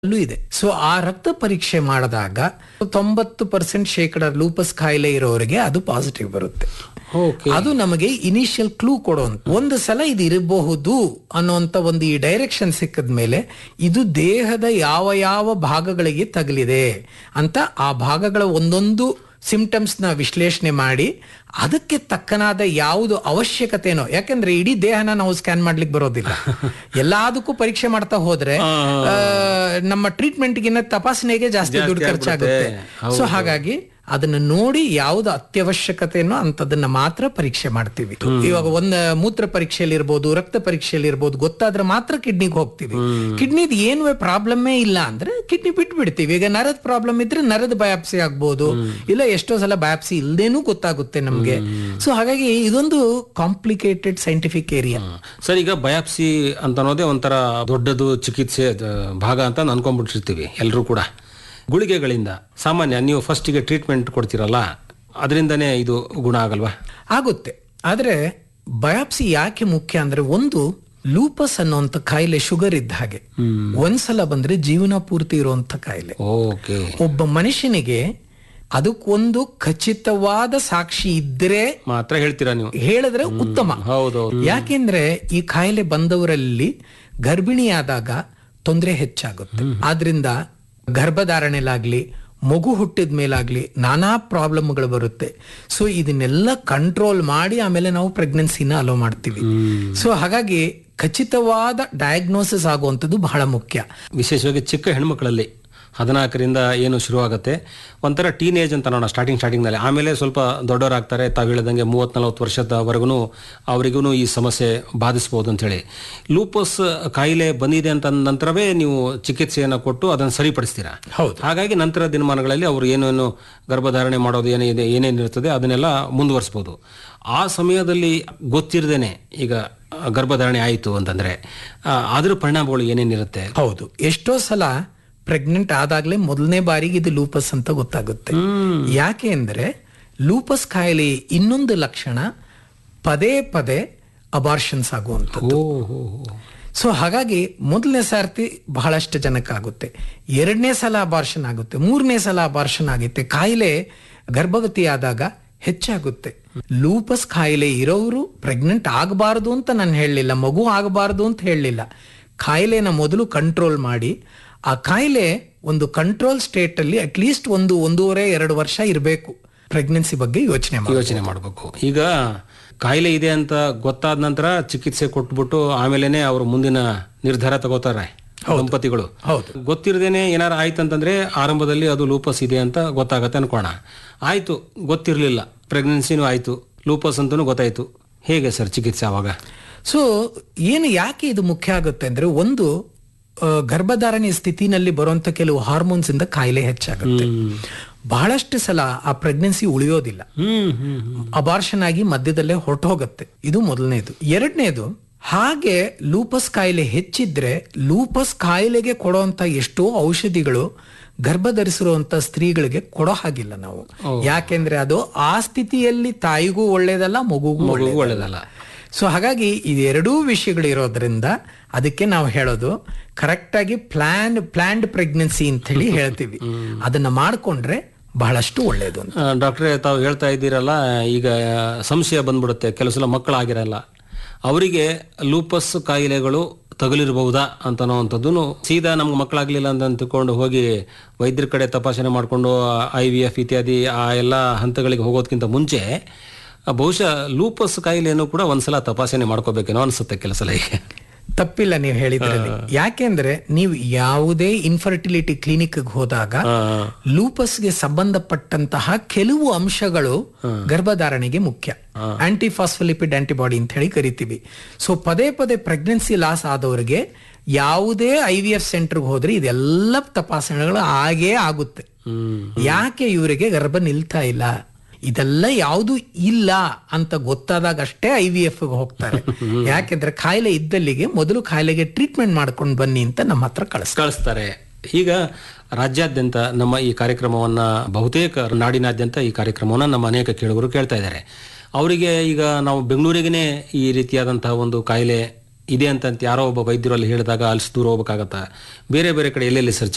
ಅಲ್ಲೂ ಇದೆ ಸೊ ಆ ರಕ್ತ ಪರೀಕ್ಷೆ ಮಾಡಿದಾಗ ತೊಂಬತ್ತು ಪರ್ಸೆಂಟ್ ಶೇಕಡ ಲೂಪಸ್ ಕಾಯಿಲೆ ಇರೋರಿಗೆ ಅದು ಪಾಸಿಟಿವ್ ಬರುತ್ತೆ ಓಕೆ ಅದು ನಮಗೆ ಇನಿಷಿಯಲ್ ಕ್ಲೂ ಕೊಡುವಂತ ಒಂದು ಸಲ ಇದು ಇರಬಹುದು ಅನ್ನುವಂತ ಒಂದು ಈ ಡೈರೆಕ್ಷನ್ ಸಿಕ್ಕದ ಮೇಲೆ ಇದು ದೇಹದ ಯಾವ ಯಾವ ಭಾಗಗಳಿಗೆ ತಗಲಿದೆ ಅಂತ ಆ ಭಾಗಗಳ ಒಂದೊಂದು ಸಿಂಪ್ಟಮ್ಸ್ ನ ವಿಶ್ಲೇಷಣೆ ಮಾಡಿ ಅದಕ್ಕೆ ತಕ್ಕನಾದ ಯಾವುದು ಅವಶ್ಯಕತೆನೋ ಯಾಕಂದ್ರೆ ಇಡೀ ದೇಹನ ನಾವು ಸ್ಕ್ಯಾನ್ ಮಾಡ್ಲಿಕ್ಕೆ ಬರೋದಿಲ್ಲ ಎಲ್ಲದಕ್ಕೂ ಪರೀಕ್ಷೆ ಮಾಡ್ತಾ ಹೋದ್ರೆ ಆ, ನಮ್ಮ ಟ್ರೀಟ್ಮೆಂಟ್ಗಿನ್ನ ತಪಾಸಣೆಗೆ ಜಾಸ್ತಿ ದುಡ್ಡು ಖರ್ಚಾಗುತ್ತೆ ಸೊ ಹಾಗಾಗಿ ಅದನ್ನ ನೋಡಿ ಯಾವ್ದು ಅತ್ಯವಶ್ಯಕತೆನೋ ಅಂತದನ್ನ ಮಾತ್ರ ಪರೀಕ್ಷೆ ಮಾಡ್ತೀವಿ ಇವಾಗ ಒಂದ್ ಮೂತ್ರ ಪರೀಕ್ಷೆಯಲ್ಲಿ ಇರ್ಬೋದು ರಕ್ತ ಪರೀಕ್ಷೆಯಲ್ಲಿ ಇರ್ಬೋದು ಗೊತ್ತಾದ್ರೆ ಮಾತ್ರ ಕಿಡ್ನಿಗೆ ಹೋಗ್ತೀವಿ ಕಿಡ್ನಿದ್ ಏನು ಪ್ರಾಬ್ಲಮ್ಮೇ ಇಲ್ಲ ಅಂದ್ರೆ ಕಿಡ್ನಿ ಬಿಟ್ಟು ಬಿಡ್ತೀವಿ ಈಗ ನರದ ಪ್ರಾಬ್ಲಮ್ ಇದ್ರೆ ನರದ ಬಯಾಪ್ಸಿ ಆಗ್ಬೋದು ಇಲ್ಲ ಎಷ್ಟೋ ಸಲ ಬಯಾಪ್ಸಿ ಇಲ್ದೇನೂ ಗೊತ್ತಾಗುತ್ತೆ ನಮ್ಗೆ ಸೊ ಹಾಗಾಗಿ ಇದೊಂದು ಕಾಂಪ್ಲಿಕೇಟೆಡ್ ಸೈಂಟಿಫಿಕ್ ಏರಿಯಾ ಸರ್ ಈಗ ಬಯಾಪ್ಸಿ ಅಂತ ಅನ್ನೋದೇ ಒಂಥರ ದೊಡ್ಡದು ಚಿಕಿತ್ಸೆ ಅದ್ ಭಾಗ ಅಂತ ಅನ್ಕೊಂಡ್ಬಿಟ್ಟಿರ್ತೀವಿ ಎಲ್ಲರೂ ಕೂಡ ಗುಳಿಗೆಗಳಿಂದ ಸಾಮಾನ್ಯ ನೀವು ಫಸ್ಟಿಗೆ ಟ್ರೀಟ್ಮೆಂಟ್ ಕೊಡ್ತೀರಲ್ಲ ಅದರಿಂದನೇ ಇದು ಗುಣ ಆಗಲ್ವಾ ಆಗುತ್ತೆ ಆದ್ರೆ ಬಯಾಪ್ಸಿ ಯಾಕೆ ಮುಖ್ಯ ಅಂದ್ರೆ ಒಂದು ಲೂಪಸ್ ಅನ್ನುವಂಥ ಕಾಯಿಲೆ ಶುಗರ್ ಇದ್ದ ಹಾಗೆ ಒಂದ್ಸಲ ಬಂದ್ರೆ ಜೀವನ ಪೂರ್ತಿ ಇರುವಂತ ಕಾಯಿಲೆ ಓಕೆ ಒಬ್ಬ ಮನುಷ್ಯನಿಗೆ ಅದಕ್ಕೊಂದು ಖಚಿತವಾದ ಸಾಕ್ಷಿ ಇದ್ರೆ ಮಾತ್ರ ಹೇಳ್ತೀರಾ ನೀವು ಹೇಳಿದ್ರೆ ಉತ್ತಮ ಹೌದೌದು ಯಾಕೆಂದ್ರೆ ಈ ಕಾಯಿಲೆ ಬಂದವರಲ್ಲಿ ಗರ್ಭಿಣಿಯಾದಾಗ ತೊಂದರೆ ಹೆಚ್ಚಾಗುತ್ತೆ ಆದ್ರಿಂದ ಗರ್ಭಧಾರಣೆಲಾಗ್ಲಿ ಮಗು ಹುಟ್ಟಿದ ಮೇಲಾಗ್ಲಿ ನಾನಾ ಪ್ರಾಬ್ಲಮ್ಗಳು ಬರುತ್ತೆ ಸೊ ಇದನ್ನೆಲ್ಲ ಕಂಟ್ರೋಲ್ ಮಾಡಿ ಆಮೇಲೆ ನಾವು ಪ್ರೆಗ್ನೆನ್ಸಿನ ಅಲೋ ಮಾಡ್ತೀವಿ ಸೊ ಹಾಗಾಗಿ ಖಚಿತವಾದ ಡಯಾಗ್ನೋಸಿಸ್ ಆಗುವಂಥದ್ದು ಬಹಳ ಮುಖ್ಯ ವಿಶೇಷವಾಗಿ ಚಿಕ್ಕ ಹೆಣ್ಮಕ್ಳಲ್ಲಿ ಹದಿನಾಲ್ಕರಿಂದ ಏನು ಶುರುವಾಗುತ್ತೆ ಒಂಥರ ಟೀನೇಜ್ ಅಂತ ನೋಡೋಣ ಸ್ಟಾರ್ಟಿಂಗ್ ಸ್ಟಾರ್ಟಿಂಗ್ನಲ್ಲಿ ಆಮೇಲೆ ಸ್ವಲ್ಪ ದೊಡ್ಡವರಾಗ್ತಾರೆ ತಾವು ಹೇಳಿದಂಗೆ ಮೂವತ್ತ್ ನಲವತ್ತು ವರ್ಷದವರೆಗೂ ಅವರಿಗೂ ಈ ಸಮಸ್ಯೆ ಬಾಧಿಸ್ಬೋದು ಅಂತೇಳಿ ಲೂಪಸ್ ಕಾಯಿಲೆ ಬಂದಿದೆ ಅಂತ ಅಂದ ನಂತರವೇ ನೀವು ಚಿಕಿತ್ಸೆಯನ್ನು ಕೊಟ್ಟು ಅದನ್ನು ಸರಿಪಡಿಸ್ತೀರಾ ಹೌದು ಹಾಗಾಗಿ ನಂತರ ದಿನಮಾನಗಳಲ್ಲಿ ಅವರು ಏನೇನು ಗರ್ಭಧಾರಣೆ ಮಾಡೋದು ಏನಿದೆ ಏನೇನಿರ್ತದೆ ಅದನ್ನೆಲ್ಲ ಮುಂದುವರಿಸ್ಬೋದು ಆ ಸಮಯದಲ್ಲಿ ಗೊತ್ತಿರದೇನೆ ಈಗ ಗರ್ಭಧಾರಣೆ ಆಯಿತು ಅಂತಂದ್ರೆ ಆ, ಅದ್ರ ಪರಿಣಾಮಗಳು ಏನೇನಿರುತ್ತೆ ಹೌದು ಎಷ್ಟೋ ಸಲ ಪ್ರೆಗ್ನೆಂಟ್ ಆದಾಗ್ಲೇ ಮೊದಲನೇ ಬಾರಿಗೆ ಇದು ಲೂಪಸ್ ಅಂತ ಗೊತ್ತಾಗುತ್ತೆ ಯಾಕೆ ಅಂದ್ರೆ ಲೂಪಸ್ ಕಾಯಿಲೆ ಇನ್ನೊಂದು ಲಕ್ಷಣ ಪದೇ ಪದೇ ಅಬಾರ್ಷನ್ಸ್ ಆಗುವಂಥದ್ದು ಸೊ ಹಾಗಾಗಿ ಮೊದಲನೇ ಸಾರ್ತಿ ಬಹಳಷ್ಟು ಜನಕ್ಕಾಗುತ್ತೆ ಎರಡನೇ ಸಲ ಅಬಾರ್ಷನ್ ಆಗುತ್ತೆ ಮೂರನೇ ಸಲ ಅಬಾರ್ಷನ್ ಆಗುತ್ತೆ ಕಾಯಿಲೆ ಗರ್ಭವತಿ ಆದಾಗ ಹೆಚ್ಚಾಗುತ್ತೆ ಲೂಪಸ್ ಕಾಯಿಲೆ ಇರೋರು ಪ್ರೆಗ್ನೆಂಟ್ ಆಗಬಾರದು ಅಂತ ನಾನು ಹೇಳಲಿಲ್ಲ ಮಗು ಆಗಬಾರದು ಅಂತ ಹೇಳಲಿಲ್ಲ ಕಾಯಿಲೆನ ಮೊದಲು ಕಂಟ್ರೋಲ್ ಮಾಡಿ ಆ ಕಾಯಿಲೆ ಒಂದು ಕಂಟ್ರೋಲ್ ಸ್ಟೇಟ್ ಅಲ್ಲಿ ಅಟ್ಲೀಸ್ಟ್ ಒಂದು ಒಂದೂವರೆ ಎರಡು ವರ್ಷ ಇರಬೇಕು ಪ್ರೆಗ್ನೆನ್ಸಿ ಬಗ್ಗೆ ಯೋಚನೆ ಮಾಡಿ ಯೋಚನೆ ಮಾಡಬೇಕು ಈಗ ಕಾಯಿಲೆ ಇದೆ ಅಂತ ಗೊತ್ತಾದ ನಂತರ ಚಿಕಿತ್ಸೆ ಕೊಟ್ಬಿಟ್ಟು ಆಮೇಲೆನೆ ಅವರು ಮುಂದಿನ ನಿರ್ಧಾರ ತಗೋತಾರೆ ದಂಪತಿಗಳು ಹೌದು ಗೊತ್ತಿರದೇನೆ ಏನಾರು ಆಯ್ತು ಅಂತಂದ್ರೆ ಆರಂಭದಲ್ಲಿ ಅದು ಲೂಪಸ್ ಇದೆ ಅಂತ ಗೊತ್ತಾಗತ್ತೆ ಅನ್ಕೋಣ ಆಯ್ತು ಗೊತ್ತಿರಲಿಲ್ಲ ಪ್ರೆಗ್ನೆನ್ಸಿನೂ ಆಯ್ತು ಲೂಪಸ್ ಅಂತಲೂ ಗೊತ್ತಾಯ್ತು ಹೇಗೆ ಸರ್ ಚಿಕಿತ್ಸೆ ಅವಾಗ ಸೊ ಏನು ಯಾಕೆ ಇದು ಮುಖ್ಯ ಆಗುತ್ತೆ ಅಂದ್ರೆ ಒಂದು ಆ, ಗರ್ಭಧಾರಣೆ ಸ್ಥಿತಿನಲ್ಲಿ ಬರುವಂತ ಕೆಲವು ಹಾರ್ಮೋನ್ಸ್ ಇಂದ ಕಾಯಿಲೆ ಹೆಚ್ಚಾಗುತ್ತೆ ಬಹಳಷ್ಟು ಸಲ ಆ ಪ್ರೆಗ್ನೆನ್ಸಿ ಉಳಿಯೋದಿಲ್ಲ ಹ್ಮ್ ಹ್ಮ್ ಅಬಾರ್ಷನ್ ಆಗಿ ಮಧ್ಯದಲ್ಲೇ ಹೊರಟೋಗುತ್ತೆ ಇದು ಮೊದಲನೇದು ಎರಡನೇದು ಹಾಗೆ ಲೂಪಸ್ ಕಾಯಿಲೆ ಹೆಚ್ಚಿದ್ರೆ ಲೂಪಸ್ ಕಾಯಿಲೆಗೆ ಕೊಡುವಂತ ಎಷ್ಟೋ ಔಷಧಿಗಳು ಗರ್ಭ ಧರಿಸಿರುವಂತ ಸ್ತ್ರೀಗಳಿಗೆ ಕೊಡೋ ಹಾಗಿಲ್ಲ ನಾವು ಯಾಕೆಂದ್ರೆ ಅದು ಆ ಸ್ಥಿತಿಯಲ್ಲಿ ತಾಯಿಗೂ ಒಳ್ಳೇದಲ್ಲ ಮಗುಗೂ ಒಳ್ಳೇದಲ್ಲ ಒಳ್ಳೇದಲ್ಲ ಸೊ ಹಾಗಾಗಿ ಇದೆರಡೂ ವಿಷಯಗಳು ಇರೋದ್ರಿಂದ ಅದಕ್ಕೆ ನಾವು ಹೇಳೋದು ಕರೆಕ್ಟ್ ಆಗಿ ಪ್ಲಾನ್ ಪ್ಲಾನ್ಡ್ ಪ್ರೆಗ್ನೆನ್ಸಿ ಅಂತ ಹೇಳಿ ಹೇಳ್ತೀವಿ ಅದನ್ನ ಮಾಡ್ಕೊಂಡ್ರೆ ಬಹಳಷ್ಟು ಒಳ್ಳೇದು ಅಂತ ಆ, ಡಾಕ್ಟ್ರೇ ತಾವು ಹೇಳ್ತಾ ಇದ್ದೀರಲ್ಲ ಈಗ ಸಂಶಯ ಬಂದ್ಬಿಡುತ್ತೆ ಕೆಲವು ಸಲ ಮಕ್ಕಳಾಗಿರಲ್ಲ ಅವರಿಗೆ ಲೂಪಸ್ ಕಾಯಿಲೆಗಳು ತಗುಲಿರಬಹುದಾ ಅಂತ ಅನ್ನೋವಂಥದ್ದು ಸೀದಾ ನಮ್ಗೆ ಮಕ್ಕಳಾಗ್ಲಿಲ್ಲ ಅಂತ ಅಂದ್ಕೊಂಡು ಹೋಗಿ ವೈದ್ಯರ ಕಡೆ ತಪಾಸಣೆ ಮಾಡಿಕೊಂಡು ಐ ವಿ ಎಫ್ ಇತ್ಯಾದಿ ಆ ಎಲ್ಲ ಹಂತಗಳಿಗೆ ಹೋಗೋದಕ್ಕಿಂತ ಮುಂಚೆ ಆ, ಬಹುಶಃ ಲೂಪಸ್ ಕಾಯಿಲೆಯನ್ನು ಕೂಡ ಒಂದ್ಸಲ ತಪಾಸಣೆ ಮಾಡ್ಕೋಬೇಕೇನೋ ಅನ್ಸುತ್ತೆ ಕೆಲವು ಸಲ ಈಗ ತಪ್ಪಿಲ್ಲ ನೀವು ಹೇಳಿದ್ರಲ್ಲಿ ಯಾಕೆಂದ್ರೆ ನೀವು ಯಾವುದೇ ಇನ್ಫರ್ಟಿಲಿಟಿ ಕ್ಲಿನಿಕ್ ಹೋದಾಗ ಆ, ಲೂಪಸ್ಗೆ ಸಂಬಂಧಪಟ್ಟಂತಹ ಕೆಲವು ಅಂಶಗಳು ಗರ್ಭಧಾರಣೆಗೆ ಮುಖ್ಯ ಆಂಟಿಫಾಸ್ಫಲಿಪಿಡ್ ಆಂಟಿಬಾಡಿ ಅಂತ ಹೇಳಿ ಕರಿತೀವಿ ಸೊ ಪದೇ ಪದೇ ಪ್ರೆಗ್ನೆನ್ಸಿ ಲಾಸ್ ಆದವರಿಗೆ ಯಾವುದೇ ಐ ವಿ ಎಫ್ ಸೆಂಟರ್ಗೆ ಹೋದ್ರೆ ಇದೆಲ್ಲ ತಪಾಸಣೆಗಳು ಆಗೇ ಆಗುತ್ತೆ ಹ್ಮ್ ಯಾಕೆ ಇವರಿಗೆ ಗರ್ಭ ನಿಲ್ತಾ ಇಲ್ಲ ಇದೆಲ್ಲ ಯಾವುದು ಇಲ್ಲ ಅಂತ ಗೊತ್ತಾದಾಗ ಅಷ್ಟೇ ಐ ವಿ ಎಫ್ ಹೋಗ್ತಾರೆ ಯಾಕೆಂದ್ರೆ ಕಾಯಿಲೆ ಇದ್ದಲ್ಲಿಗೆ ಮೊದಲು ಕಾಯಿಲೆಗೆ ಟ್ರೀಟ್ಮೆಂಟ್ ಮಾಡ್ಕೊಂಡು ಬನ್ನಿ ಅಂತ ನಮ್ಮ ಹತ್ರ ಕಳಿಸ್ತಾರೆ ಕಳಿಸ್ತಾರೆ ಈಗ ರಾಜ್ಯಾದ್ಯಂತ ನಮ್ಮ ಈ ಕಾರ್ಯಕ್ರಮವನ್ನ ಬಹುತೇಕ ನಾಡಿನಾದ್ಯಂತ ಈ ಕಾರ್ಯಕ್ರಮವನ್ನ ನಮ್ಮ ಅನೇಕ ಕೇಳುಗರು ಕೇಳ್ತಾ ಇದ್ದಾರೆ ಅವರಿಗೆ ಈಗ ನಾವು ಬೆಂಗಳೂರಿಗೇನೆ ಈ ರೀತಿಯಾದಂತಹ ಒಂದು ಕಾಯಿಲೆ ಇದೆ ಅಂತ ಯಾರೋ ಒಬ್ಬ ವೈದ್ಯರು ಅಲ್ಲಿ ಹೇಳಿದಾಗ ಅಲ್ಲಿ ದೂರ ಹೋಗ್ಬೇಕಾಗತ್ತ ಬೇರೆ ಬೇರೆ ಕಡೆ ಎಲ್ಲೆಲ್ಲಿ ಸರ್